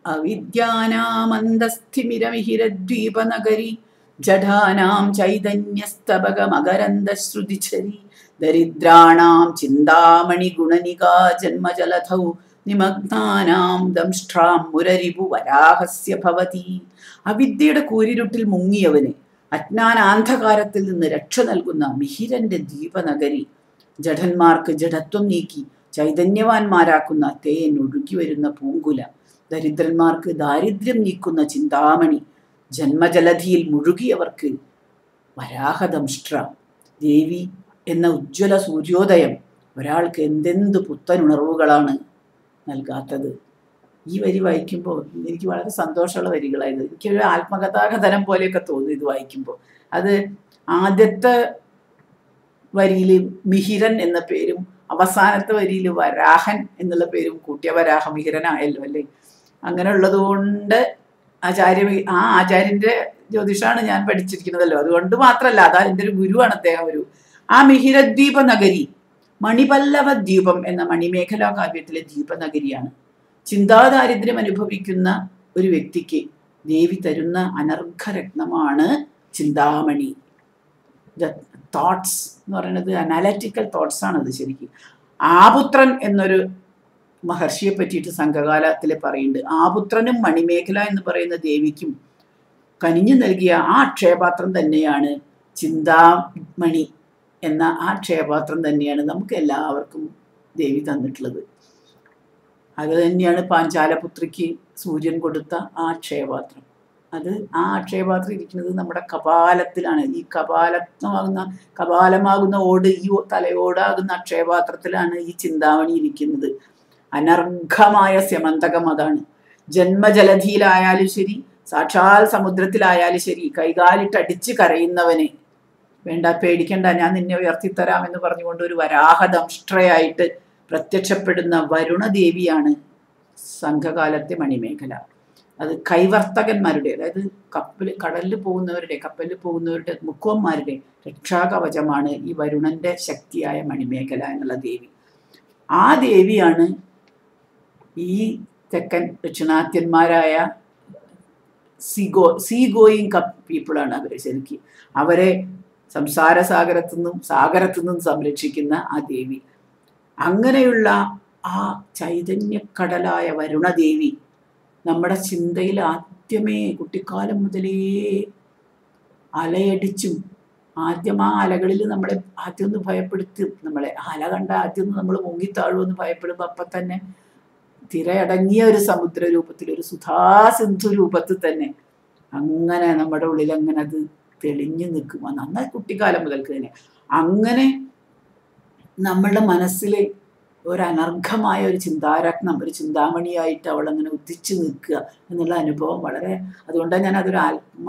അവിദ്യാനാമന്തസ്ഥിമിരമിഹിരദ്വീപനഗരി ജഠാനാം ചൈതന്യസ്തബകമകരന്ദശ്രുതിചരി ദരിദ്രാണാം ചിന്താമണി ഗുണനികാ ജന്മജലധൗ നിമഗ്നാനാം ദംഷ്ട്രാം മുരരിപു വരാഹസ്യ ഭവതി അവിദ്യയുടെ കൂരിരുട്ടിൽ മുങ്ങിയവന് അജ്ഞാനാന്ധകാരത്തിൽ നിന്ന് രക്ഷ നൽകുന്ന മിഹിരന്റെ ദീപനഗരി ജഡന്മാർക്ക് ജഡത്വം നീക്കി ചൈതന്യവാന്മാരാക്കുന്ന തേൻ ഒഴുകി വരുന്ന പൂങ്കുല ദരിദ്രന്മാർക്ക് ദാരിദ്ര്യം നീക്കുന്ന ചിന്താമണി ജന്മജലധിയിൽ മുഴുകിയവർക്ക് വരാഹദംഷ്ട്ര ദേവി എന്ന ഉജ്ജ്വല സൂര്യോദയം ഒരാൾക്ക് എന്തെന്ത് പുത്തനുണർവുകളാണ് നൽകാത്തത് ഈ വരി വായിക്കുമ്പോൾ എനിക്ക് വളരെ സന്തോഷമുള്ള വരികളായത് എനിക്കൊരു ആത്മകഥാകഥനം പോലെയൊക്കെ തോന്നി ഇത് വായിക്കുമ്പോൾ അത് ആദ്യത്തെ വരിയിൽ മിഹിരൻ എന്ന പേരും അവസാനത്തെ വരിയിൽ വരാഹൻ എന്നുള്ള പേരും കൂട്ടിയ വരാഹ മിഹിരനായല്ലോ അല്ലേ അങ്ങനെ ഉള്ളത് കൊണ്ട് ആചാര്യ ആ ആചാര്യന്റെ ജ്യോതിഷാണ് ഞാൻ പഠിച്ചിരിക്കുന്നതല്ലോ അതുകൊണ്ട് മാത്രമല്ല അതാ എൻ്റെ ഒരു ഗുരുവാണ് അദ്ദേഹം ഒരു ആ മിഹിരദ്വീപ നഗരി മണിപല്ലവ ദ്വീപം എന്ന മണിമേഖലാ കാവ്യത്തിലെ ദ്വീപനഗരിയാണ് ചിന്താദാരിദ്ര്യം അനുഭവിക്കുന്ന ഒരു വ്യക്തിക്ക് ദേവി തരുന്ന അനർഘരത്നമാണ് ചിന്താമണി തോട്ട്സ് എന്ന് പറയുന്നത് അനാലിറ്റിക്കൽ തോട്ട്സ് ആണ് അത് ശരിക്കും ആപുത്രൻ എന്നൊരു മഹർഷിയെ പറ്റിയിട്ട് സംഘകാലത്തിൽ പറയുന്നുണ്ട് ആപുത്രനും മണിമേഖല എന്ന് പറയുന്ന ദേവിക്കും കനിഞ്ഞു നൽകിയ ആ അക്ഷയപാത്രം തന്നെയാണ് ചിന്താമണി എന്ന ആ ക്ഷയപാത്രം തന്നെയാണ് നമുക്ക് എല്ലാവർക്കും ദേവി തന്നിട്ടുള്ളത് അത് തന്നെയാണ് പാഞ്ചാലപുത്രിക്ക് സൂര്യൻ കൊടുത്ത ആ അക്ഷയപാത്രം അത് ആ അക്ഷയപാത്രം ഇരിക്കുന്നത് നമ്മുടെ കപാലത്തിലാണ് ഈ കപാലമാകുന്ന കപാലമാകുന്ന ഓട് ഈ തലയോടാകുന്ന അക്ഷയപാത്രത്തിലാണ് ഈ ചിന്താമണി ഇരിക്കുന്നത് അനർഘമായ സ്യമന്തകം അതാണ് ജന്മജലധിയിലായാലും ശരി സാക്ഷാൽ സമുദ്രത്തിലായാലും ശരി കൈകാലിട്ട് അടിച്ച് കരയുന്നവനെ വേണ്ട പേടിക്കണ്ട ഞാൻ നിന്നെ ഉയർത്തിത്തരാം എന്ന് പറഞ്ഞുകൊണ്ട് ഒരു വരാഹദംഷ്ട്രയായിട്ട് പ്രത്യക്ഷപ്പെടുന്ന വരുണദേവിയാണ് സംഘകാലത്തെ മണിമേഖല അത് കൈവർത്തകന്മാരുടെ അതായത് കപ്പൽ കടലിൽ പോകുന്നവരുടെ കപ്പലിൽ പോകുന്നവരുടെ മുക്കുവന്മാരുടെ രക്ഷാകവചമാണ് ഈ വരുണന്റെ ശക്തിയായ മണിമേഖല എന്നുള്ള ദേവി ആ ദേവിയാണ് ഈ തെക്കൻ ദക്ഷിണാത്യന്മാരായ സീഗോ സീ ഗോയിങ് കപ്പ് പീപ്പിളാണ് അവർ ശരിക്കും അവരെ സംസാര സാഗരത്തു നിന്നും സാഗരത്തു നിന്നും സംരക്ഷിക്കുന്ന ആ ദേവി അങ്ങനെയുള്ള ആ ചൈതന്യക്കടലായ വരുണദേവി നമ്മുടെ ചിന്തയിൽ ആദ്യമേ കുട്ടിക്കാലം മുതലേ അലയടിച്ചും ആദ്യം ആ അലകളിൽ നമ്മളെ ആദ്യം ഒന്ന് ഭയപ്പെടുത്തും നമ്മളെ അല കണ്ട ആദ്യം ഒന്ന് നമ്മൾ മുങ്ങിത്താഴുമെന്ന് ഭയപ്പെടുമ്പോൾ അപ്പം തന്നെ തിരയടങ്ങിയ ഒരു സമുദ്ര രൂപത്തിൽ ഒരു സുധാസിന്ധു രൂപത്തിൽ തന്നെ അങ്ങനെ നമ്മുടെ ഉള്ളിൽ അങ്ങനെ അത് തെളിഞ്ഞു നിൽക്കും നന്നായി കുട്ടിക്കാലം മുതൽക്ക് തന്നെ അങ്ങനെ നമ്മളുടെ മനസ്സിൽ ഒരു അനർഘമായ ഒരു ചിന്താരത്നം ഒരു ചിന്താമണിയായിട്ട് അവൾ അങ്ങനെ ഉദിച്ചു നിൽക്കുക എന്നുള്ള അനുഭവം വളരെ അതുകൊണ്ടാണ് ഞാൻ അതൊരു ആത്മ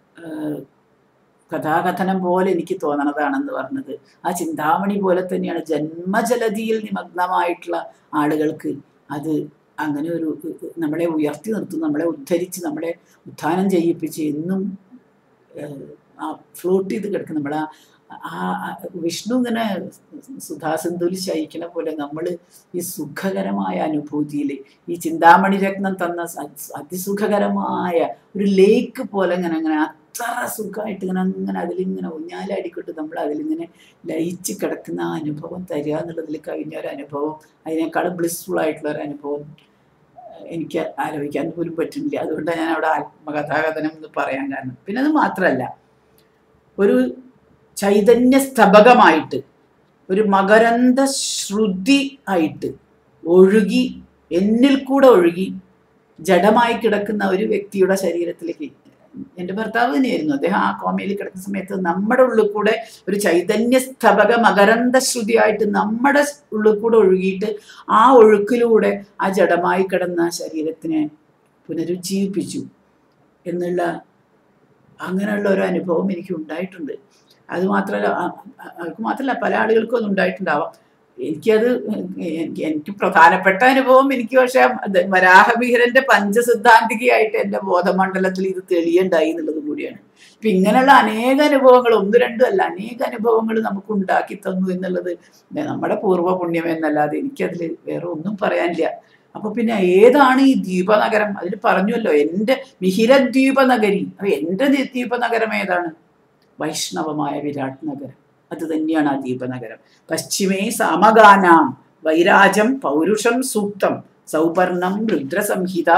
കഥാകഥനം പോലെ എനിക്ക് തോന്നണതാണെന്ന് പറഞ്ഞത് ആ ചിന്താമണി പോലെ തന്നെയാണ് ജന്മജലതിയിൽ നിമഗ്നമായിട്ടുള്ള ആളുകൾക്ക് അത് അങ്ങനെ ഒരു നമ്മളെ ഉയർത്തി നിർത്തും നമ്മളെ ഉദ്ധരിച്ച് നമ്മളെ ഉത്ഥാനം ചെയ്യിപ്പിച്ച് എന്നും ആ ഫ്ലോട്ട് ചെയ്ത് കിടക്കും നമ്മൾ ആ വിഷ്ണു ഇങ്ങനെ സുധാസിന്ധുവിൽ ശയിക്കണ പോലെ നമ്മൾ ഈ സുഖകരമായ അനുഭൂതിയിൽ ഈ ചിന്താമണി രത്നം തന്ന അതിസുഖകരമായ ഒരു ലേക്ക് പോലെ ഇങ്ങനെ അങ്ങനെ അത്ര സുഖമായിട്ട് ഇങ്ങനെ അങ്ങനെ അതിലിങ്ങനെ ഊഞ്ഞാലാടിക്കൊണ്ട് നമ്മൾ അതിലിങ്ങനെ ലയിച്ച് കിടക്കുന്ന ആ അനുഭവം തരിക എന്നുള്ളതിൽ കഴിഞ്ഞ ഒരു അനുഭവം അതിനേക്കാളും ബ്ലിസ്ഫുൾ ആയിട്ടുള്ള ഒരു അനുഭവം എനിക്ക് ആലോചിക്കാൻ പോലും പറ്റുന്നില്ല അതുകൊണ്ടാണ് ഞാൻ അവിടെ ആത്മകഥാകഥനം എന്ന് പറയാൻ കാരണം പിന്നെ അത് മാത്രമല്ല ഒരു ചൈതന്യ സ്തബകമായിട്ട് ഒരു മകരന്ത ശ്രുതി ആയിട്ട് ഒഴുകി എന്നിൽ കൂടെ ഒഴുകി ജഡമായി കിടക്കുന്ന ഒരു വ്യക്തിയുടെ ശരീരത്തിലേക്ക് എൻ്റെ ഭർത്താവ് തന്നെയായിരുന്നു അദ്ദേഹം ആ കോമയിൽ കിടക്കുന്ന സമയത്ത് നമ്മുടെ ഉള്ളിൽ കൂടെ ഒരു ചൈതന്യ സ്തബക മകരന്ത ശ്രുതിയായിട്ട് നമ്മുടെ ഉള്ളിൽ കൂടെ ഒഴുകിയിട്ട് ആ ഒഴുക്കിലൂടെ ആ ജഡമായി കിടന്ന ശരീരത്തിനെ പുനരുജ്ജീവിപ്പിച്ചു എന്നുള്ള അങ്ങനെയുള്ള ഒരു അനുഭവം എനിക്ക് ഉണ്ടായിട്ടുണ്ട് അത് മാത്രമല്ല അവർക്ക് മാത്രമല്ല പല ആളുകൾക്കും അത് ഉണ്ടായിട്ടുണ്ടാവാം എനിക്കത് എനിക്ക് എനിക്ക് പ്രധാനപ്പെട്ട അനുഭവം എനിക്ക് പക്ഷേ വരാഹമിഹിരന്റെ പഞ്ചസിദ്ധാന്തികയായിട്ട് എൻ്റെ ബോധമണ്ഡലത്തിൽ ഇത് തെളിയുണ്ടായി എന്നുള്ളത് കൂടിയാണ് ഇപ്പം ഇങ്ങനെയുള്ള അനേക അനുഭവങ്ങൾ ഒന്ന് രണ്ടും അല്ല അനേക അനുഭവങ്ങൾ നമുക്ക് ഉണ്ടാക്കി തന്നു എന്നുള്ളത് നമ്മുടെ പൂർവ്വ പുണ്യം എന്നല്ലാതെ എനിക്കതിൽ വേറെ ഒന്നും പറയാനില്ല അപ്പൊ പിന്നെ ഏതാണ് ഈ ദ്വീപനഗരം അതിൽ പറഞ്ഞല്ലോ എൻ്റെ മിഹിരദ്വീപനഗരി അപ്പൊ എൻ്റെ ദി- ദ്വീപനഗരം ഏതാണ് വൈഷ്ണവമായ വിരാട് നഗരം അത് തന്നെയാണ് ആ ദ്വീപനഗരം പശ്ചിമേ സാമഗാനാം വൈരാജം പൗരുഷം സൂക്തം സൗപർണം രുദ്രസംഹിത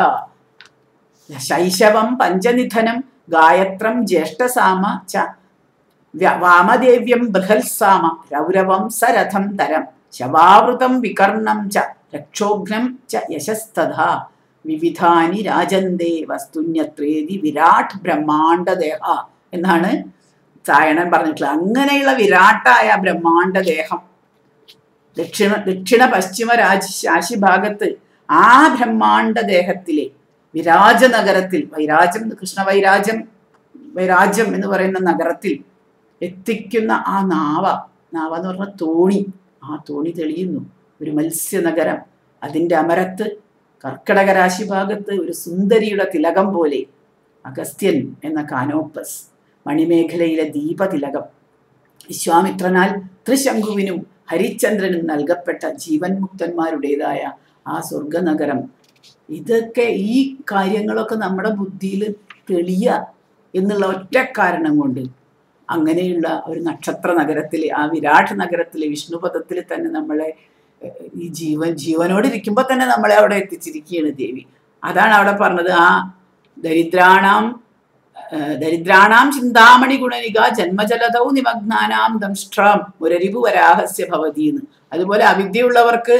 ശൈശവം പഞ്ചനിധനം ഗായത്രം ജ്യേഷ്ഠസാമ ച വ്യ- വാമദേവ്യം ബൃഹത്സാമ രൗരവം സരഥം തരം ശവാവൃതം വികർണം ച രക്ഷോഘ്നം ച യശസ്തഥ വിവിധാനി രാജന്തേ വസ്തുന്യത്രേതി വിരാട് ബ്രഹ്മാണ്ടദേഹ എന്നാണ് സായണൻ പറഞ്ഞിട്ടുള്ളത് അങ്ങനെയുള്ള വിരാട്ടായ ബ്രഹ്മാണ്ടദേഹം ദക്ഷിണ ദക്ഷിണ പശ്ചിമ രാജ രാശിഭാഗത്ത് ആ ബ്രഹ്മാണ്ടദേഹത്തിലെ വിരാജ നഗരത്തിൽ വൈരാജം കൃഷ്ണവൈരാജം വൈരാജ്യം എന്ന് പറയുന്ന നഗരത്തിൽ എത്തിക്കുന്ന ആ നാവ നാവ എന്ന് പറഞ്ഞ തോണി ആ തോണി തെളിയുന്നു ഒരു മത്സ്യനഗരം അതിൻ്റെ അമരത്ത് കർക്കടക രാശി ഭാഗത്ത് ഒരു സുന്ദരിയുടെ തിലകം പോലെ അഗസ്ത്യൻ എന്ന കാനോപ്പസ് മണിമേഖലയിലെ ദീപതിലകം വിശ്വാമിത്രനാൽ ത്രിശങ്കുവിനും ഹരിചന്ദ്രനും നൽകപ്പെട്ട ജീവൻ മുക്തന്മാരുടേതായ ആ സ്വർഗനഗരം ഇതൊക്കെ ഈ കാര്യങ്ങളൊക്കെ നമ്മുടെ ബുദ്ധിയിൽ തെളിയ എന്നുള്ള ഒറ്റ കാരണം കൊണ്ട് അങ്ങനെയുള്ള ഒരു നക്ഷത്ര നഗരത്തിൽ ആ വിരാട് നഗരത്തിലെ വിഷ്ണുപദത്തിൽ തന്നെ നമ്മളെ ഏഹ്, ഈ ജീവൻ ജീവനോടിരിക്കുമ്പോൾ തന്നെ നമ്മളെ അവിടെ എത്തിച്ചിരിക്കുകയാണ് ദേവി അതാണ് അവിടെ പറഞ്ഞത് ആ ദരിദ്രാണാം ഏഹ്, ദരിദ്രാണാം ചിന്താമണി ഗുണനിക ജന്മജലതൗ നിമഗ്നാനാം ദംഷ്ട്രാം മുരരിപു വരാഹസ്യ ഭവതി എന്ന് അതുപോലെ അവിദ്യയുള്ളവർക്ക്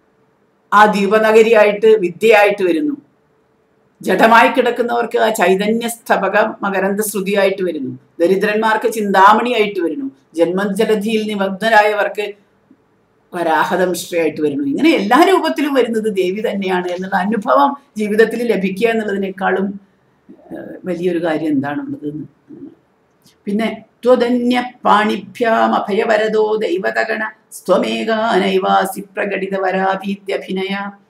ആ ദീപനഗരിയായിട്ട് വിദ്യയായിട്ട് വരുന്നു ജഡമായി കിടക്കുന്നവർക്ക് ആ ചൈതന്യ സ്ഥപക മകരന്ത ശ്രുതിയായിട്ട് വരുന്നു ദരിദ്രന്മാർക്ക് ചിന്താമണിയായിട്ട് വരുന്നു ജന്മജലധിയിൽ നിമഗ്നരായവർക്ക് വരാഹദംശ്രയായിട്ട് വരുന്നു ഇങ്ങനെ എല്ലാ രൂപത്തിലും വരുന്നത് ദേവി തന്നെയാണ് എന്നുള്ള അനുഭവം ജീവിതത്തിൽ ലഭിക്കുക എന്നുള്ളതിനേക്കാളും ഏഹ്, വലിയൊരു കാര്യം എന്താണുള്ളത് എന്ന് പിന്നെ ത്വതന്യ പാണിഭ്യാം അഭയവരദോ ദൈവതഗണ സ്വമേകാനൈവാസി പ്രകടിതവരാഭീത്യഭിനയ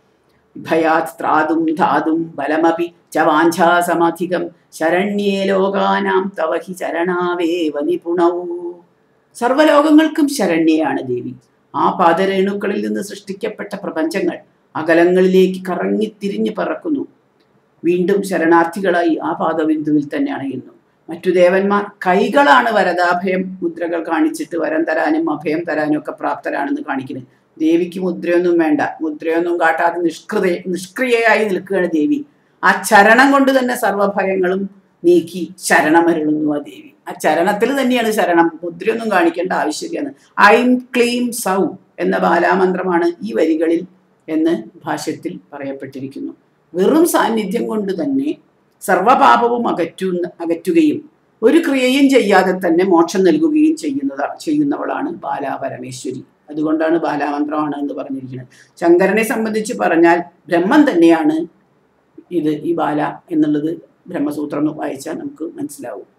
ഭയാത് ത്രാതും ധാതും ബലമപി ച വാഞ്ചാസമധികം ശരണ്യേ ലോകാനാം തവ ഹി ചരണാവേവ നിപുണൗ സർവലോകങ്ങൾക്കും ശരണ്യയാണ് ദേവി ആ പാദരേണുക്കളിൽ നിന്ന് സൃഷ്ടിക്കപ്പെട്ട പ്രപഞ്ചങ്ങൾ അകലങ്ങളിലേക്ക് കറങ്ങി തിരിഞ്ഞു പറക്കുന്നു വീണ്ടും ശരണാർത്ഥികളായി ആ പാദബിന്ദുവിൽ തന്നെ അണയുന്നു മറ്റു ദേവന്മാർ കൈകളാണ് വരദാഭയം മുദ്രകൾ കാണിച്ചിട്ട് വരം തരാനും അഭയം തരാനും ഒക്കെ പ്രാപ്തരാണെന്ന് കാണിക്കുന്നത് ദേവിക്ക് മുദ്രയൊന്നും വേണ്ട മുദ്രയൊന്നും കാട്ടാതെ നിഷ്കൃത നിഷ്ക്രിയയായി നിൽക്കുകയാണ് ദേവി ആ ചരണം കൊണ്ട് തന്നെ സർവഭയങ്ങളും നീക്കി ശരണമരുളുന്നു ആ ദേവി ആ ചരണത്തിൽ തന്നെയാണ് ശരണം മുദ്രയൊന്നും കാണിക്കേണ്ട ആവശ്യമില്ല ഐം ക്ലീം സൗ എന്ന ബാലാമന്ത്രമാണ് ഈ വരികളിൽ എന്ന് ഭാഷ്യത്തിൽ പറയപ്പെട്ടിരിക്കുന്നു വെറും സാന്നിധ്യം കൊണ്ട് തന്നെ സർവപാപവും അകറ്റു അകറ്റുകയും ഒരു ക്രിയയും ചെയ്യാതെ തന്നെ മോക്ഷം നൽകുകയും ചെയ്യുന്നതാ ചെയ്യുന്നവളാണ് ബാലാ പരമേശ്വരി അതുകൊണ്ടാണ് ബാലാമന്ത്രമാണ് എന്ന് പറഞ്ഞിരിക്കുന്നത് ശങ്കരനെ സംബന്ധിച്ച് പറഞ്ഞാൽ ബ്രഹ്മം തന്നെയാണ് ഇത് ഈ ബാല എന്നുള്ളത് ബ്രഹ്മസൂത്രം വായിച്ചാൽ നമുക്ക് മനസ്സിലാവും